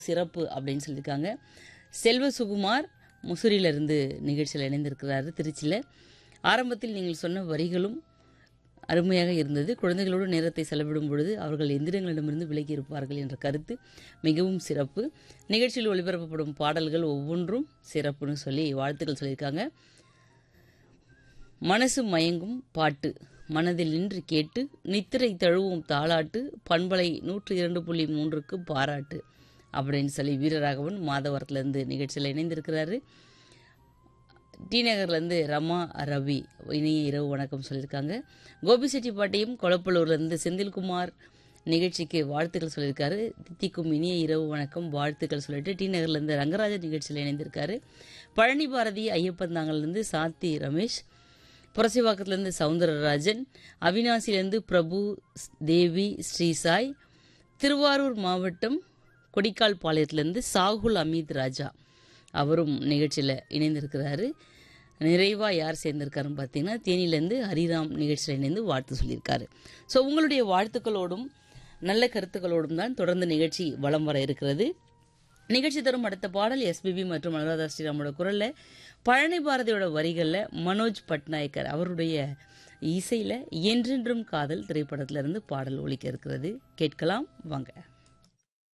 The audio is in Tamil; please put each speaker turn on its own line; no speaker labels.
சிறப்பு அப்படின்னு சொல்லியிருக்காங்க செல்வ சுகுமார் முசிறியிலிருந்து நிகழ்ச்சியில் இணைந்திருக்கிறாரு திருச்சியில் ஆரம்பத்தில் நீங்கள் சொன்ன வரிகளும் அருமையாக இருந்தது குழந்தைகளோடு நேரத்தை செலவிடும் பொழுது அவர்கள் எந்திரங்களிடமிருந்து விலகி இருப்பார்கள் என்ற கருத்து மிகவும் சிறப்பு நிகழ்ச்சியில் ஒளிபரப்பப்படும் பாடல்கள் ஒவ்வொன்றும் சிறப்புன்னு சொல்லி வாழ்த்துக்கள் சொல்லியிருக்காங்க மனசு மயங்கும் பாட்டு மனதில் நின்று கேட்டு நித்திரை தழுவும் தாளாட்டு பண்பலை நூற்று இரண்டு புள்ளி மூன்றுக்கு பாராட்டு அப்படின்னு சொல்லி வீரராகவன் மாதவரத்துலேருந்து நிகழ்ச்சியில் இணைந்திருக்கிறாரு டி நகர்லேருந்து ரமா ரவி இனிய இரவு வணக்கம் சொல்லியிருக்காங்க கோபிசெட்டிப்பாட்டியும் கொளப்பலூர்லேருந்து செந்தில்குமார் நிகழ்ச்சிக்கு வாழ்த்துக்கள் சொல்லியிருக்காரு தித்திக்கும் இனிய இரவு வணக்கம் வாழ்த்துக்கள் சொல்லிட்டு டி நகர்லேருந்து ரங்கராஜன் நிகழ்ச்சியில் இணைந்திருக்காரு பழனி பாரதி ஐயப்பந்தாங்கல்லேருந்து சாத்தி ரமேஷ் புரசிவாக்கத்துலேருந்து சவுந்தரராஜன் அவினாசிலேருந்து பிரபு தேவி ஸ்ரீசாய் திருவாரூர் மாவட்டம் கொடிக்கால் பாளையத்துலேருந்து சாகுல் அமீத் ராஜா அவரும் நிகழ்ச்சியில் இணைந்திருக்கிறாரு நிறைவாக யார் சேர்ந்திருக்காருன்னு பார்த்தீங்கன்னா தேனியிலேருந்து ஹரிராம் நிகழ்ச்சியில் இணைந்து வாழ்த்து சொல்லியிருக்காரு ஸோ உங்களுடைய வாழ்த்துக்களோடும் நல்ல கருத்துக்களோடும் தான் தொடர்ந்து நிகழ்ச்சி வலம் வர இருக்கிறது நிகழ்ச்சி தரும் அடுத்த பாடல் எஸ்பிபி மற்றும் அனுராதா ஸ்ரீராமோட குரலில் பழனி பாரதியோட வரிகளில் மனோஜ் பட்நாயக்கர் அவருடைய இசையில் என்றென்றும் காதல் திரைப்படத்திலிருந்து பாடல் ஒலிக்க இருக்கிறது கேட்கலாம் வாங்க